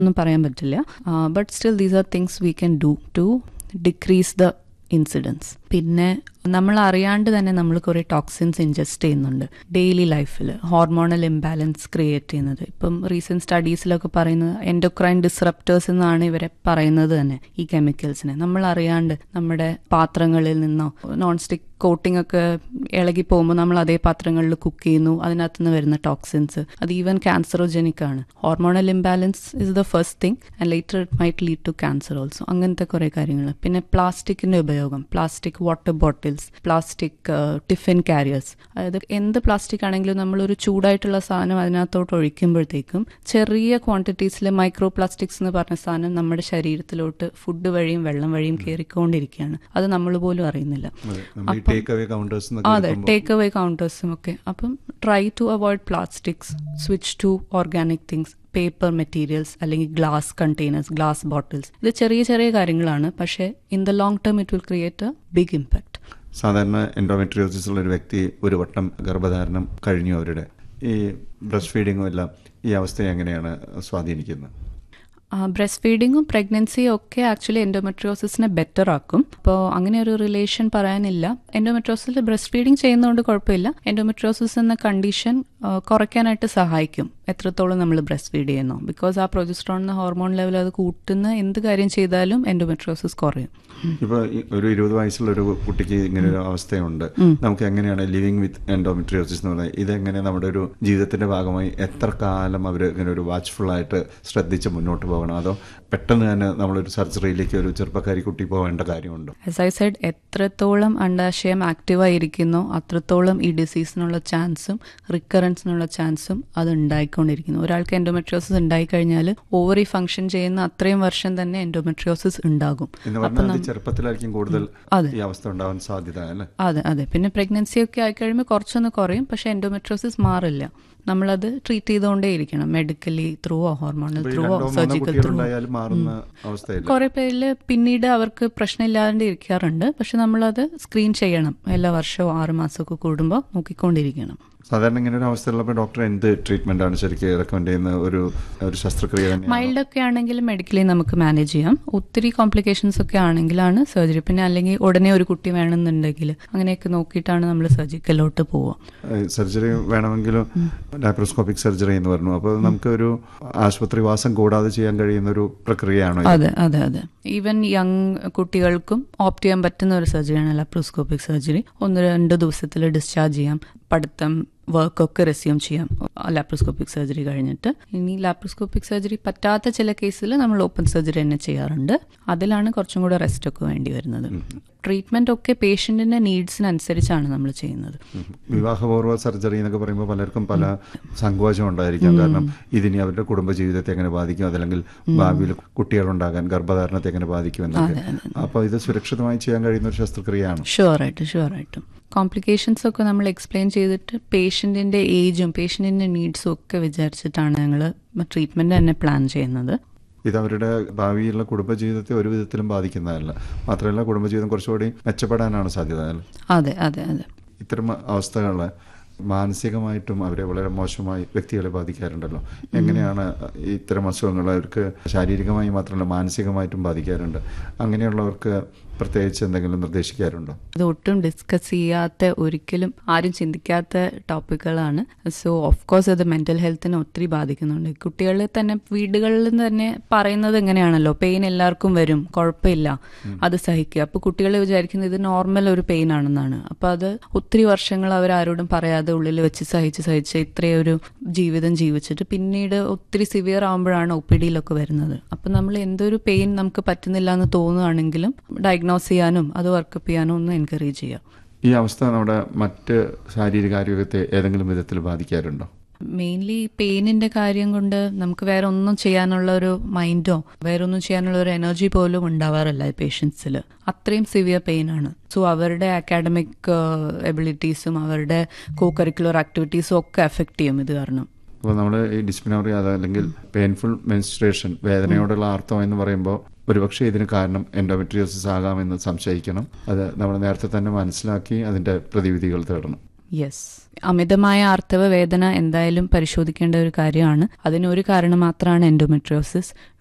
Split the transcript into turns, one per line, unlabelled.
ഒന്നും പറയാൻ പറ്റില്ല but still these are things we can do to decrease the incidence പിന്നെ നമ്മൾ അറിയാണ്ട് തന്നെ നമ്മൾ കുറേ ടോക്സിൻസ് ഇൻജസ്റ്റ് ചെയ്യുന്നുണ്ട് ഡെയിലി ലൈഫിൽ ഹോർമോണൽ ഇംബാലൻസ് ക്രിയേറ്റ് ചെയ്യുന്നത് ഇപ്പം റീസെന്റ് സ്റ്റഡീസിലൊക്കെ പറയുന്നത് എൻഡോക്രൈൻ ഡിസ്റപ്റ്റേഴ്സ് എന്നാണ് ഇവരെ പറയുന്നത് തന്നെ ഈ കെമിക്കൽസിനെ നമ്മൾ അറിയാണ്ട് നമ്മുടെ പാത്രങ്ങളിൽ നിന്നോ നോൺ സ്റ്റിക് കോട്ടിംഗ് ഒക്കെ ഇളകി പോകുമ്പോൾ നമ്മൾ അതേ പാത്രങ്ങളിൽ കുക്ക് ചെയ്യുന്നു അതിനകത്ത് നിന്ന് വരുന്ന ടോക്സിൻസ് അത് ഈവൻ ക്യാൻസറോജനിക് ആണ് hormonal imbalance is the first thing and later it might lead to cancer also അങ്ങനത്തെ കുറേ കാര്യങ്ങൾ പിന്നെ പ്ലാസ്റ്റിക്കിന്റെ ഉപയോഗം plastic water bottles plastic tiffin carriers അതായത് എന്ത് പ്ലാസ്റ്റിക് ആണെങ്കിലും നമ്മളൊരു ചൂടായിട്ടുള്ള സാധനം അതിനകത്തോട്ട് ഒഴിക്കുമ്പോഴത്തേക്കും ചെറിയ ക്വാണ്ടിറ്റീസിൽ മൈക്രോ പ്ലാസ്റ്റിക്സ് എന്ന് പറഞ്ഞ സാധനം നമ്മുടെ ശരീരത്തിലോട്ട് ഫുഡ് വഴിയും വെള്ളം വഴിയും കയറിക്കൊണ്ടിരിക്കുകയാണ് അത് നമ്മൾ പോലും അറിയുന്നില്ല
ടേക്ക് അവേ കൗണ്ടേഴ്സ്
അതെ ടേക്ക് അവേ കൗണ്ടേഴ്സും ഒക്കെ അപ്പം try to avoid plastics switch to organic things paper materials അല്ലെങ്കിൽ ഗ്ലാസ് കണ്ടെയ്നേഴ്സ് ഗ്ലാസ് ബോട്ടിൽസ് ഇത് ചെറിയ ചെറിയ കാര്യങ്ങളാണ് പക്ഷേ in the long term it will create a big impact
സാധാരണ എൻഡോമെട്രിയോസിസ് ഉള്ള ഒരു വ്യക്തി ഒരു വട്ടം ഗർഭധാരണം കഴിഞ്ഞു അവരുടെ ഈ ബ്രസ്റ്റ് ഫീഡിങ്ങും എല്ലാം ഈ അവസ്ഥയെ എങ്ങനെയാണ് സ്വാധീനിക്കുന്നത്
ബ്രസ്റ്റ് ഫീഡിങ്ങും പ്രഗ്നൻസിയും ഒക്കെ ആക്ച്വലി എൻഡോമെട്രിയോസിസിനെ ബെറ്റർ ആക്കും അപ്പോൾ അങ്ങനെ ഒരു റിലേഷൻ പറയാനില്ല എൻഡോമെട്രിയോസിൽ ബ്രസ്റ്റ് ഫീഡിങ് ചെയ്യുന്നതുകൊണ്ട് കുഴപ്പമില്ല എൻഡോമെട്രിയോസിസ് എന്ന കണ്ടീഷൻ കുറയ്ക്കാനായിട്ട് സഹായിക്കും എത്രത്തോളം നമ്മൾ ബ്രസ്റ്റ് ഫീഡ് ചെയ്യുന്നു ബിക്കോസ് ആ പ്രൊജസ്ട്രോൺ എന്ന ഹോർമോൺ ലെവൽ അത് കൂട്ടുന്ന എന്ത് കാര്യം ചെയ്താലും എൻഡോമെട്രിയോസിസ് കുറയും
ഇപ്പൊ ഒരു ഇരുപത് വയസ്സുള്ള ഒരു കുട്ടിക്ക് ഇങ്ങനെ ഒരു അവസ്ഥയുണ്ട് നമുക്ക് എങ്ങനെയാണ് ലിവിങ് വിത്ത് എൻഡോമെട്രിയോസിസ് എന്ന് പറയുന്നത് ഇതെങ്ങനെ നമ്മുടെ ഒരു ജീവിതത്തിന്റെ ഭാഗമായി എത്ര കാലം അവർ ഇങ്ങനെ ഒരു വാച്ച്ഫുൾ ആയിട്ട് ശ്രദ്ധിച്ച് മുന്നോട്ട് പോകണം അതോ പെട്ടെന്ന് തന്നെ നമ്മളൊരു സർജറിയിലേക്ക് ഒരു ചെറുപ്പക്കാരി കുട്ടി പോകേണ്ട കാര്യമുണ്ടോ
ആസ് ഐ സൈഡ് എത്രത്തോളം അണ്ടാശയം ആക്റ്റീവായിരിക്കുന്നോ അത്രത്തോളം ഈ ഡിസീസിനുള്ള ചാൻസും റിക്കറൻസിനുള്ള ചാൻസും അത് ഉണ്ടായിക്കൊണ്ടിരിക്കുന്നു ഒരാൾക്ക് എൻഡോമെട്രിയോസിസ് ഉണ്ടായിക്കഴിഞ്ഞാൽ ഓവറി ഫംഗ്ഷൻ ചെയ്യുന്ന അത്രയും വർഷം തന്നെ എൻഡോമെട്രിയോസിസ് ഉണ്ടാകും
എന്ന് പറഞ്ഞാൽ അത് ചെറുപ്പത്തിലായിരിക്കും കൂടുതൽ ഈ അവസ്ഥ ഉണ്ടാവാൻ സാധ്യത അല്ലേ
അതെ അതെ പിന്നെ പ്രഗ്നൻസി ഒക്കെ ആയിക്കഴിയുമ്പോൾ കുറച്ചൊന്ന് കുറയും പക്ഷെ എൻഡോമെട്രോസിസ് മാറില്ല നമ്മളത് ട്രീറ്റ് ചെയ്തുകൊണ്ടേ ഇരിക്കണം medically through hormonal through surgical through
മാറുന്ന അവസ്ഥയില്ല
കുറെ പേരിൽ പിന്നീട് അവർക്ക് പ്രശ്നമില്ലാണ്ട് ഇരിക്കാറുണ്ട് പക്ഷെ നമ്മളത് സ്ക്രീൻ ചെയ്യണം എല്ലാ വർഷവും ആറ് മാസമൊക്കെ കൂടുമ്പോൾ നോക്കിക്കൊണ്ടിരിക്കണം
സാധാരണ ഇങ്ങനെ ഒരു അവസ്ഥയുള്ളപ്പോൾ ഡോക്ടർ എന്ത് ട്രീറ്റ്മെന്റ് ആണ് ശരിക്കും റെക്കമെൻഡ് ചെയ്യുന്ന ഒരു ഒരു ശസ്ത്രക്രിയ തന്നെയാണ്
മൈൽഡ് ഒക്കെ ആണെങ്കിൽ മെഡിക്കലി നമുക്ക് മാനേജ് ചെയ്യാം ഒത്തിരി കോംപ്ലിക്കേഷൻസ് ഒക്കെ ആണെങ്കിലാണ് സർജറി പിന്നെ അല്ലെങ്കിൽ ഉടനെ ഒരു കുട്ടി വേണമെന്നുണ്ടെങ്കിൽ അങ്ങനെയൊക്കെ നോക്കിയിട്ടാണ് നമ്മൾ സർജിക്കലോട്ട് പോവുക
സർജറി വേണമെങ്കിലും ലാപ്രോസ്കോപ്പിക് സർജറി എന്ന് പറഞ്ഞു അപ്പോൾ നമുക്ക് ഒരു ആശുപത്രി വാസം കൂടാതെ ചെയ്യാൻ കഴിയുന്ന ഒരു പ്രക്രിയയാണോ
അതെ അതെ അതെ ഈവൻ യങ് കുട്ടികൾക്കും ഓപ്റ്റ് ചെയ്യാൻ പറ്റുന്ന ഒരു സർജറിയാണ് ലാപ്രോസ്കോപ്പിക് സർജറി ഒന്ന് രണ്ട് ദിവസത്തിൽ ഡിസ്ചാർജ് ചെയ്യാം പഠിത്തം വർക്കൊക്കെ റെസ്യൂം ചെയ്യാം ലാപ്രോസ്കോപ്പിക് സർജറി കഴിഞ്ഞിട്ട് ഇനി ലാപ്രോസ്കോപ്പിക് സർജറി പറ്റാത്ത ചില കേസിൽ നമ്മൾ ഓപ്പൺ സർജറി തന്നെ ചെയ്യാറുണ്ട് അതിലാണ് കുറച്ചും കൂടെ റെസ്റ്റ് ഒക്കെ വേണ്ടി വരുന്നത് ട്രീറ്റ്മെന്റ് ഒക്കെ പേഷ്യന്റിന്റെ നീഡ്സിനനുസരിച്ചാണ് നമ്മൾ ചെയ്യുന്നത്
വിവാഹപൂർവ്വ സർജറി എന്നൊക്കെ പറയുമ്പോൾ പലർക്കും പല സങ്കോചം ഉണ്ടായിരിക്കാം കാരണം ഇതിനി അവരുടെ കുടുംബജീവിതത്തെ എങ്ങനെ ബാധിക്കും അതല്ലെങ്കിൽ ഭാവിയിൽ കുട്ടികളുണ്ടാകാൻ ഗർഭധാരണത്തെ എങ്ങനെ ബാധിക്കും എന്നൊക്കെ അപ്പോൾ ഇത് സുരക്ഷിതമായി ചെയ്യാൻ കഴിയുന്ന ഒരു ശസ്ത്രക്രിയയാണ്
ഷുവറായിട്ടും ഷുവറായിട്ടും കോംപ്ലിക്കേഷൻസ് ഒക്കെ നമ്മൾ എക്സ്പ്ലെയിൻ ചെയ്തിട്ട് പേഷ്യന്റിന്റെ ഏജും പേഷ്യന്റിന്റെ നീഡ്സും ഒക്കെ വിചാരിച്ചിട്ടാണ് ഞങ്ങൾ ട്രീറ്റ്മെന്റ് തന്നെ പ്ലാൻ ചെയ്യുന്നത്
ഇത് അവരുടെ ഭാവിയിലുള്ള കുടുംബജീവിതത്തെ ഒരു വിധത്തിലും ബാധിക്കുന്നതല്ല മാത്രമല്ല കുടുംബജീവിതം കുറച്ചുകൂടി മെച്ചപ്പെടാനാണ് സാധ്യത അല്ലേ
അതെ അതെ അതെ
ഇത്തരം അവസ്ഥകൾ മാനസികമായിട്ടും അവരെ വളരെ മോശമായി വ്യക്തികളെ ബാധിക്കാറുണ്ടല്ലോ എങ്ങനെയാണ് ഇത്തരം അസുഖങ്ങൾ അവർക്ക് ശാരീരികമായി മാത്രമല്ല മാനസികമായിട്ടും ബാധിക്കാറുണ്ട് അങ്ങനെയുള്ളവർക്ക് പ്രത്യേകിച്ച് എന്തെങ്കിലും നിർദ്ദേശിക്കാറുണ്ടോ
അത് ഒട്ടും ഡിസ്കസ് ചെയ്യാത്ത ഒരിക്കലും ആരും ചിന്തിക്കാത്ത ടോപ്പിക്കുകളാണ് സോ ഓഫ് കോഴ്സ് അത് മെന്റൽ ഹെൽത്തിനെ ഒത്തിരി ബാധിക്കുന്നുണ്ട് കുട്ടികളിൽ തന്നെ വീടുകളിൽ തന്നെ പറയുന്നത് എങ്ങനെയാണല്ലോ പെയിൻ എല്ലാവർക്കും വരും കുഴപ്പമില്ല അത് സഹിക്കുക അപ്പൊ കുട്ടികൾ വിചാരിക്കുന്നത് ഇത് നോർമൽ ഒരു പെയിൻ ആണെന്നാണ് അപ്പൊ അത് ഒത്തിരി വർഷങ്ങൾ അവർ ആരോടും പറയാതെ ഉള്ളിൽ വെച്ച് സഹിച്ച് സഹിച്ച് ഇത്രയൊരു ജീവിതം ജീവിച്ചിട്ട് പിന്നീട് ഒത്തിരി സിവിയർ ആകുമ്പോഴാണ് ഒ പി ഡിയിലൊക്കെ വരുന്നത് അപ്പൊ നമ്മൾ എന്തൊരു പെയിൻ നമുക്ക് പറ്റുന്നില്ല എന്ന് തോന്നുകയാണെങ്കിലും ഡയഗ്നോസ് ചെയ്യാനും അത് വർക്കപ്പ് ചെയ്യാനും ഒന്ന് എൻകറേജ് ചെയ്യാം
ഈ അവസ്ഥ നമ്മുടെ മറ്റ് ശാരീരികാരോഗ്യത്തെ ഏതെങ്കിലും വിധത്തിൽ ബാധിക്കാറുണ്ടോ
മെയിൻലി പെയിനിന്റെ കാര്യം കൊണ്ട് നമുക്ക് വേറെ ഒന്നും ചെയ്യാനുള്ള ഒരു മൈൻഡോ വേറെ ഒന്നും ചെയ്യാനുള്ള ഒരു എനർജി പോലും ഉണ്ടാവാറില്ല പേഷ്യൻസിൽ അത്രയും സിവിയർ പെയിൻ ആണ് സോ അവരുടെ അക്കാഡമിക് എബിലിറ്റീസും അവരുടെ കോ കരിക്കുലർ ആക്ടിവിറ്റീസും ഒക്കെ എഫക്ട് ചെയ്യും ഇത് കാരണം
അപ്പോൾ നമ്മൾ ഈ ഡിസ്പിനോറി അതല്ലെങ്കിൽ പെയിൻഫുൾ മെൻസ്ട്രേഷൻ വേദനയോടുള്ള ആർത്തവം എന്ന് പറയുമ്പോൾ ഒരുപക്ഷെ ഇതിന് കാരണം എൻഡോമെട്രിയോസിസ് ആകാമെന്ന് സംശയിക്കണം അത് നമ്മൾ നേരത്തെ തന്നെ മനസ്സിലാക്കി അതിന്റെ പ്രതിവിധികൾ തേടണം
യെസ് അമിതമായ ആർത്തവ വേദന എന്തായാലും പരിശോധിക്കേണ്ട ഒരു കാര്യമാണ് അതിനൊരു കാരണം മാത്രമാണ് എൻഡോമെട്രിയോസിസ്